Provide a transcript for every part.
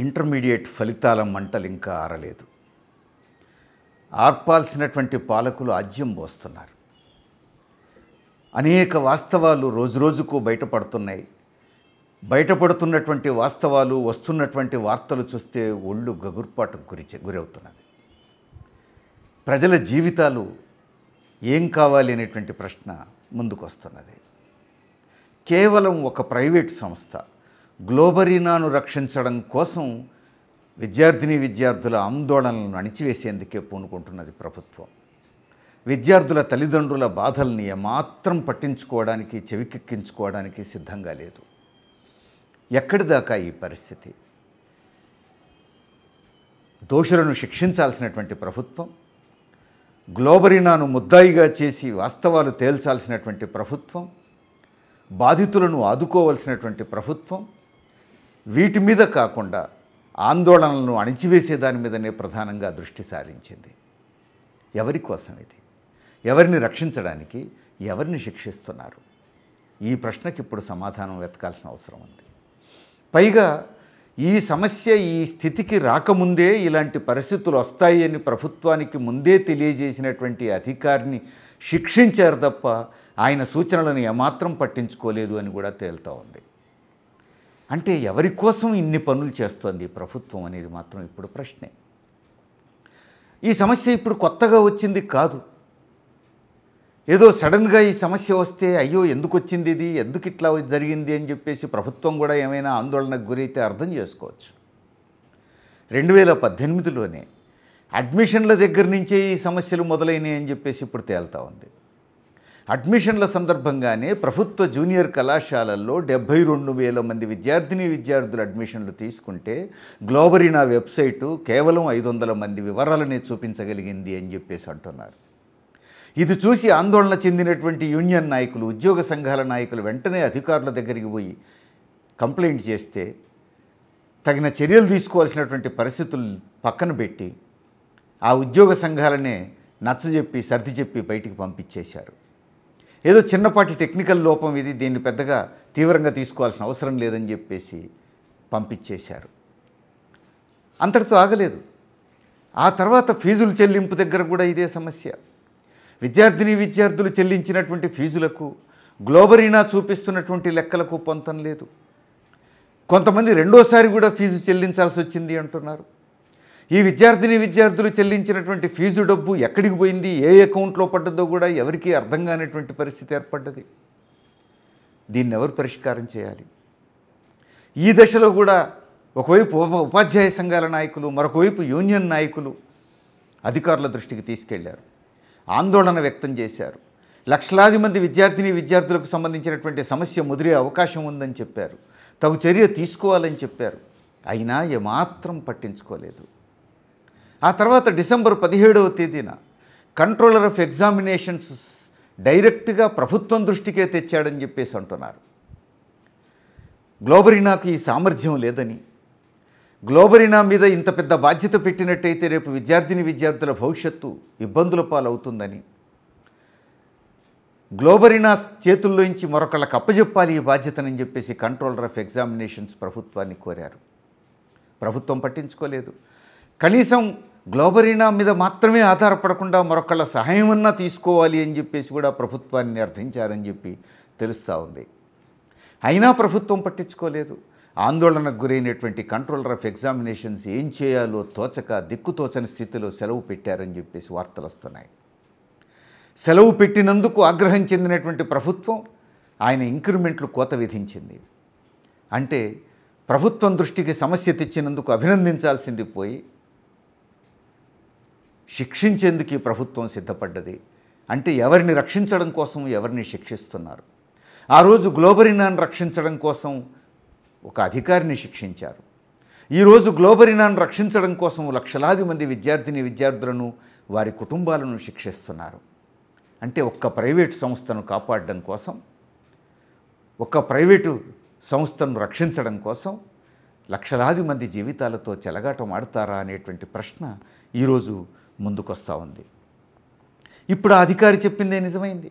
intermediate ఫలితాల మంటలు ఇంకా ఆరలేదు ఆర్పాల్సినటువంటి పాలకులు ఆజ్యం పోస్తున్నారు అనేక వాస్తవాలు రోజురోజుకు బయటపడుతున్నాయి బయటపడుతున్నటువంటి వాస్తవాలు వస్తున్నటువంటి వార్తలు చూస్తే ఒళ్ళు గగుర్పాటుకు గురి గురవుతున్నది ప్రజల జీవితాలు ఏం కావాలి అనేటువంటి ప్రశ్న ముందుకు వస్తున్నది కేవలం ఒక ప్రైవేట్ సంస్థ గ్లోబరీనాను రక్షించడం కోసం విద్యార్థిని విద్యార్థుల ఆందోళనలను అణిచివేసేందుకే పూనుకుంటున్నది ప్రభుత్వం విద్యార్థుల తల్లిదండ్రుల బాధల్ని ఏమాత్రం పట్టించుకోవడానికి చెవికెక్కించుకోవడానికి సిద్ధంగా లేదు ఎక్కడి దాకా ఈ పరిస్థితి దోషులను శిక్షించాల్సినటువంటి ప్రభుత్వం గ్లోబరీనాను ముద్దాయిగా చేసి వాస్తవాలు తేల్చాల్సినటువంటి ప్రభుత్వం బాధితులను ఆదుకోవలసినటువంటి ప్రభుత్వం వీటి మీద కాకుండా ఆందోళనలను అణిచివేసే దాని మీదనే ప్రధానంగా దృష్టి సారించింది ఎవరి కోసం ఇది ఎవరిని రక్షించడానికి ఎవరిని శిక్షిస్తున్నారు ఈ ప్రశ్నకి ఇప్పుడు సమాధానం వెతకాల్సిన అవసరం ఉంది పైగా ఈ సమస్య ఈ స్థితికి రాకముందే ఇలాంటి పరిస్థితులు వస్తాయి అని ప్రభుత్వానికి ముందే తెలియజేసినటువంటి అధికారిని శిక్షించారు తప్ప ఆయన సూచనలను ఏమాత్రం పట్టించుకోలేదు అని కూడా తేలుతూ ఉంది అంటే ఎవరి కోసం ఇన్ని పనులు చేస్తోంది ప్రభుత్వం అనేది మాత్రం ఇప్పుడు ప్రశ్నే ఈ సమస్య ఇప్పుడు కొత్తగా వచ్చింది కాదు ఏదో సడన్గా ఈ సమస్య వస్తే అయ్యో ఎందుకు వచ్చింది ఇది ఎందుకు ఇట్లా జరిగింది అని చెప్పేసి ప్రభుత్వం కూడా ఏమైనా ఆందోళనకు గురైతే అర్థం చేసుకోవచ్చు రెండు వేల పద్దెనిమిదిలోనే అడ్మిషన్ల దగ్గర నుంచే ఈ సమస్యలు మొదలైనాయి అని చెప్పేసి ఇప్పుడు తేల్తా ఉంది అడ్మిషన్ల సందర్భంగానే ప్రభుత్వ జూనియర్ కళాశాలల్లో డెబ్భై రెండు వేల మంది విద్యార్థిని విద్యార్థులు అడ్మిషన్లు తీసుకుంటే గ్లోబరీనా వెబ్సైటు కేవలం ఐదు వందల మంది వివరాలనే చూపించగలిగింది అని చెప్పేసి అంటున్నారు ఇది చూసి ఆందోళన చెందినటువంటి యూనియన్ నాయకులు ఉద్యోగ సంఘాల నాయకులు వెంటనే అధికారుల దగ్గరికి పోయి కంప్లైంట్ చేస్తే తగిన చర్యలు తీసుకోవాల్సినటువంటి పరిస్థితులు పక్కన పెట్టి ఆ ఉద్యోగ సంఘాలనే నచ్చజెప్పి సర్ది చెప్పి బయటికి పంపించేశారు ఏదో చిన్నపాటి టెక్నికల్ లోపం ఇది దీన్ని పెద్దగా తీవ్రంగా తీసుకోవాల్సిన అవసరం లేదని చెప్పేసి పంపించేశారు అంతటితో ఆగలేదు ఆ తర్వాత ఫీజుల చెల్లింపు దగ్గర కూడా ఇదే సమస్య విద్యార్థిని విద్యార్థులు చెల్లించినటువంటి ఫీజులకు గ్లోబరీనా చూపిస్తున్నటువంటి లెక్కలకు పొంతం లేదు కొంతమంది రెండోసారి కూడా ఫీజు చెల్లించాల్సి వచ్చింది అంటున్నారు ఈ విద్యార్థిని విద్యార్థులు చెల్లించినటువంటి ఫీజు డబ్బు ఎక్కడికి పోయింది ఏ అకౌంట్లో పడ్డదో కూడా ఎవరికీ అర్థం కానటువంటి పరిస్థితి ఏర్పడ్డది దీన్ని ఎవరు పరిష్కారం చేయాలి ఈ దశలో కూడా ఒకవైపు ఉప ఉపాధ్యాయ సంఘాల నాయకులు మరొకవైపు యూనియన్ నాయకులు అధికారుల దృష్టికి తీసుకెళ్లారు ఆందోళన వ్యక్తం చేశారు లక్షలాది మంది విద్యార్థిని విద్యార్థులకు సంబంధించినటువంటి సమస్య ముదిరే అవకాశం ఉందని చెప్పారు తగు చర్య తీసుకోవాలని చెప్పారు అయినా ఏమాత్రం పట్టించుకోలేదు ఆ తర్వాత డిసెంబర్ పదిహేడవ తేదీన కంట్రోలర్ ఆఫ్ ఎగ్జామినేషన్స్ డైరెక్ట్గా ప్రభుత్వం దృష్టికే తెచ్చాడని చెప్పేసి అంటున్నారు గ్లోబరీనాకు ఈ సామర్థ్యం లేదని గ్లోబరీనా మీద ఇంత పెద్ద బాధ్యత పెట్టినట్టయితే రేపు విద్యార్థిని విద్యార్థుల భవిష్యత్తు ఇబ్బందుల పాలవుతుందని గ్లోబరీనా చేతుల్లోంచి మరొకళ్ళకి అప్పజెప్పాలి ఈ బాధ్యతనని చెప్పేసి కంట్రోలర్ ఆఫ్ ఎగ్జామినేషన్స్ ప్రభుత్వాన్ని కోరారు ప్రభుత్వం పట్టించుకోలేదు కనీసం గ్లోబరీనా మీద మాత్రమే ఆధారపడకుండా మరొకళ్ళ సహాయమన్నా తీసుకోవాలి అని చెప్పేసి కూడా ప్రభుత్వాన్ని అర్థించారని చెప్పి తెలుస్తూ ఉంది అయినా ప్రభుత్వం పట్టించుకోలేదు ఆందోళనకు గురైనటువంటి కంట్రోలర్ ఆఫ్ ఎగ్జామినేషన్స్ ఏం చేయాలో తోచక దిక్కుతోచని స్థితిలో సెలవు పెట్టారని చెప్పేసి వార్తలు వస్తున్నాయి సెలవు పెట్టినందుకు ఆగ్రహం చెందినటువంటి ప్రభుత్వం ఆయన ఇంక్రిమెంట్లు కోత విధించింది అంటే ప్రభుత్వం దృష్టికి సమస్య తెచ్చినందుకు అభినందించాల్సింది పోయి శిక్షించేందుకు ఈ ప్రభుత్వం సిద్ధపడ్డది అంటే ఎవరిని రక్షించడం కోసం ఎవరిని శిక్షిస్తున్నారు ఆ రోజు గ్లోబరీనాను రక్షించడం కోసం ఒక అధికారిని శిక్షించారు ఈరోజు గ్లోబరీనాను రక్షించడం కోసం లక్షలాది మంది విద్యార్థిని విద్యార్థులను వారి కుటుంబాలను శిక్షిస్తున్నారు అంటే ఒక్క ప్రైవేటు సంస్థను కాపాడడం కోసం ఒక ప్రైవేటు సంస్థను రక్షించడం కోసం లక్షలాది మంది జీవితాలతో చెలగాటం ఆడతారా అనేటువంటి ప్రశ్న ఈరోజు ముందుకొస్తూ ఉంది ఇప్పుడు ఆ అధికారి చెప్పిందే నిజమైంది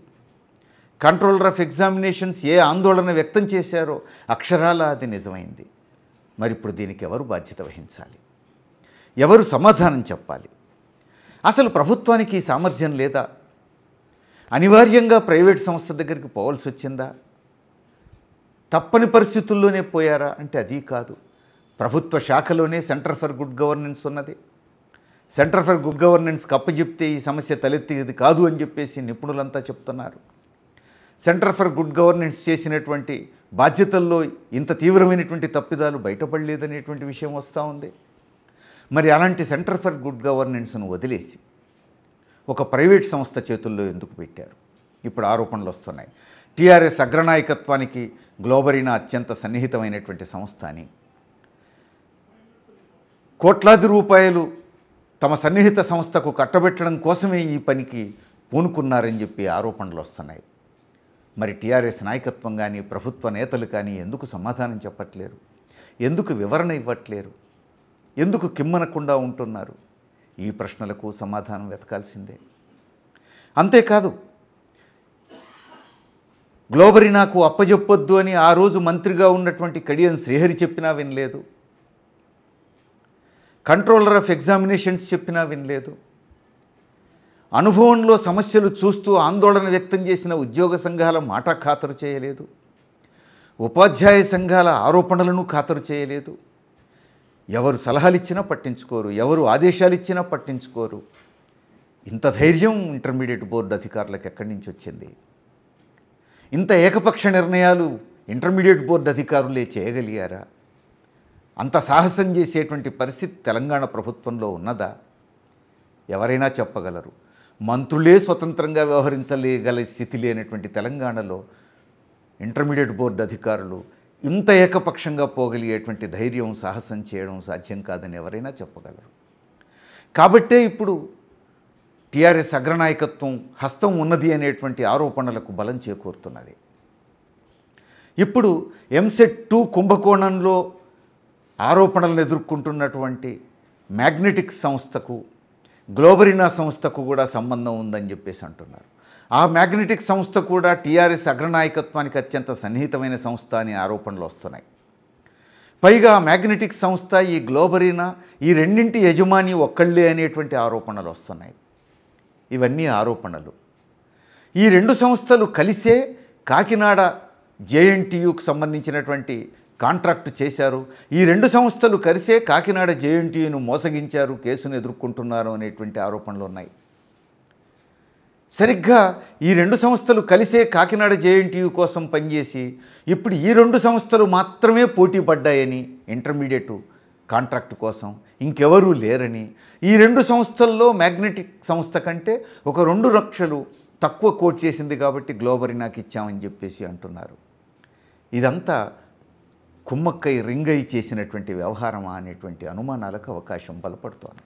కంట్రోలర్ ఆఫ్ ఎగ్జామినేషన్స్ ఏ ఆందోళన వ్యక్తం చేశారో అక్షరాల అది నిజమైంది మరి ఇప్పుడు దీనికి ఎవరు బాధ్యత వహించాలి ఎవరు సమాధానం చెప్పాలి అసలు ప్రభుత్వానికి ఈ సామర్థ్యం లేదా అనివార్యంగా ప్రైవేట్ సంస్థ దగ్గరికి పోవాల్సి వచ్చిందా తప్పని పరిస్థితుల్లోనే పోయారా అంటే అది కాదు ప్రభుత్వ శాఖలోనే సెంటర్ ఫర్ గుడ్ గవర్నెన్స్ ఉన్నది సెంటర్ ఫర్ గుడ్ గవర్నెన్స్కి అప్పచెప్తే ఈ సమస్య తలెత్తేది కాదు అని చెప్పేసి నిపుణులంతా చెప్తున్నారు సెంటర్ ఫర్ గుడ్ గవర్నెన్స్ చేసినటువంటి బాధ్యతల్లో ఇంత తీవ్రమైనటువంటి తప్పిదాలు బయటపడలేదనేటువంటి విషయం వస్తూ ఉంది మరి అలాంటి సెంటర్ ఫర్ గుడ్ గవర్నెన్స్ను వదిలేసి ఒక ప్రైవేట్ సంస్థ చేతుల్లో ఎందుకు పెట్టారు ఇప్పుడు ఆరోపణలు వస్తున్నాయి టీఆర్ఎస్ అగ్రనాయకత్వానికి గ్లోబరీనా అత్యంత సన్నిహితమైనటువంటి సంస్థ అని కోట్లాది రూపాయలు తమ సన్నిహిత సంస్థకు కట్టబెట్టడం కోసమే ఈ పనికి పూనుకున్నారని చెప్పి ఆరోపణలు వస్తున్నాయి మరి టీఆర్ఎస్ నాయకత్వం కానీ ప్రభుత్వ నేతలు కానీ ఎందుకు సమాధానం చెప్పట్లేరు ఎందుకు వివరణ ఇవ్వట్లేరు ఎందుకు కిమ్మనకుండా ఉంటున్నారు ఈ ప్రశ్నలకు సమాధానం వెతకాల్సిందే అంతేకాదు గ్లోబరీ నాకు అప్పజెప్పొద్దు అని ఆ రోజు మంత్రిగా ఉన్నటువంటి కడియం శ్రీహరి చెప్పినా వినలేదు కంట్రోలర్ ఆఫ్ ఎగ్జామినేషన్స్ చెప్పినా వినలేదు అనుభవంలో సమస్యలు చూస్తూ ఆందోళన వ్యక్తం చేసిన ఉద్యోగ సంఘాల మాట ఖాతరు చేయలేదు ఉపాధ్యాయ సంఘాల ఆరోపణలను ఖాతరు చేయలేదు ఎవరు సలహాలు ఇచ్చినా పట్టించుకోరు ఎవరు ఆదేశాలు ఇచ్చినా పట్టించుకోరు ఇంత ధైర్యం ఇంటర్మీడియట్ బోర్డు అధికారులకు ఎక్కడి నుంచి వచ్చింది ఇంత ఏకపక్ష నిర్ణయాలు ఇంటర్మీడియట్ బోర్డు అధికారులే చేయగలిగారా అంత సాహసం చేసేటువంటి పరిస్థితి తెలంగాణ ప్రభుత్వంలో ఉన్నదా ఎవరైనా చెప్పగలరు మంత్రులే స్వతంత్రంగా వ్యవహరించలేగల స్థితి లేనటువంటి తెలంగాణలో ఇంటర్మీడియట్ బోర్డు అధికారులు ఇంత ఏకపక్షంగా పోగలిగేటువంటి ధైర్యం సాహసం చేయడం సాధ్యం కాదని ఎవరైనా చెప్పగలరు కాబట్టే ఇప్పుడు టీఆర్ఎస్ అగ్రనాయకత్వం హస్తం ఉన్నది అనేటువంటి ఆరోపణలకు బలం చేకూరుతున్నది ఇప్పుడు ఎంసెట్ టూ కుంభకోణంలో ఆరోపణలను ఎదుర్కొంటున్నటువంటి మ్యాగ్నెటిక్ సంస్థకు గ్లోబరినా సంస్థకు కూడా సంబంధం ఉందని చెప్పేసి అంటున్నారు ఆ మ్యాగ్నెటిక్ సంస్థ కూడా టీఆర్ఎస్ అగ్రనాయకత్వానికి అత్యంత సన్నిహితమైన సంస్థ అని ఆరోపణలు వస్తున్నాయి పైగా ఆ మ్యాగ్నెటిక్ సంస్థ ఈ గ్లోబరీనా ఈ రెండింటి యజమాని ఒక్కళ్ళే అనేటువంటి ఆరోపణలు వస్తున్నాయి ఇవన్నీ ఆరోపణలు ఈ రెండు సంస్థలు కలిసే కాకినాడ జేఎన్టీయుకు సంబంధించినటువంటి కాంట్రాక్ట్ చేశారు ఈ రెండు సంస్థలు కలిసే కాకినాడ జేఎన్టీయును మోసగించారు కేసును ఎదుర్కొంటున్నారు అనేటువంటి ఆరోపణలు ఉన్నాయి సరిగ్గా ఈ రెండు సంస్థలు కలిసే కాకినాడ జేఎన్టీయు కోసం పనిచేసి ఇప్పుడు ఈ రెండు సంస్థలు మాత్రమే పోటీ పడ్డాయని ఇంటర్మీడియట్ కాంట్రాక్ట్ కోసం ఇంకెవరూ లేరని ఈ రెండు సంస్థల్లో మ్యాగ్నెటిక్ సంస్థ కంటే ఒక రెండు లక్షలు తక్కువ కోట్ చేసింది కాబట్టి గ్లోబరీ నాకు ఇచ్చామని చెప్పేసి అంటున్నారు ఇదంతా కుమ్మక్కై రింగై చేసినటువంటి వ్యవహారమా అనేటువంటి అనుమానాలకు అవకాశం బలపడుతోంది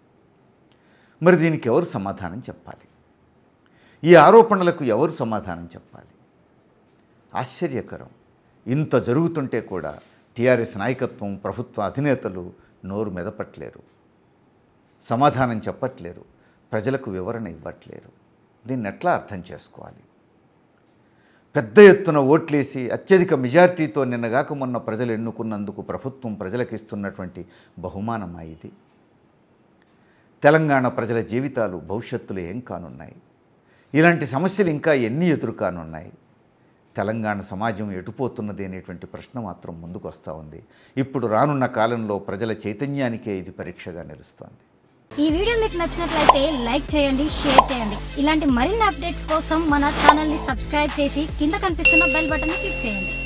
మరి దీనికి ఎవరు సమాధానం చెప్పాలి ఈ ఆరోపణలకు ఎవరు సమాధానం చెప్పాలి ఆశ్చర్యకరం ఇంత జరుగుతుంటే కూడా టీఆర్ఎస్ నాయకత్వం ప్రభుత్వ అధినేతలు నోరు మెదపట్లేరు సమాధానం చెప్పట్లేరు ప్రజలకు వివరణ ఇవ్వట్లేరు దీన్ని ఎట్లా అర్థం చేసుకోవాలి పెద్ద ఎత్తున ఓట్లేసి అత్యధిక మెజార్టీతో నిన్నగాక మొన్న ప్రజలు ఎన్నుకున్నందుకు ప్రభుత్వం ప్రజలకు ఇస్తున్నటువంటి బహుమానమా ఇది తెలంగాణ ప్రజల జీవితాలు భవిష్యత్తులో ఏం కానున్నాయి ఇలాంటి సమస్యలు ఇంకా ఎన్ని ఎదురు కానున్నాయి తెలంగాణ సమాజం ఎటుపోతున్నది అనేటువంటి ప్రశ్న మాత్రం ముందుకు వస్తూ ఉంది ఇప్పుడు రానున్న కాలంలో ప్రజల చైతన్యానికే ఇది పరీక్షగా నిలుస్తోంది ఈ వీడియో మీకు నచ్చినట్లయితే లైక్ చేయండి షేర్ చేయండి ఇలాంటి మరిన్ని అప్డేట్స్ కోసం మన ఛానల్ ని సబ్స్క్రైబ్ చేసి కింద కనిపిస్తున్న బెల్ బటన్ ని క్లిక్ చేయండి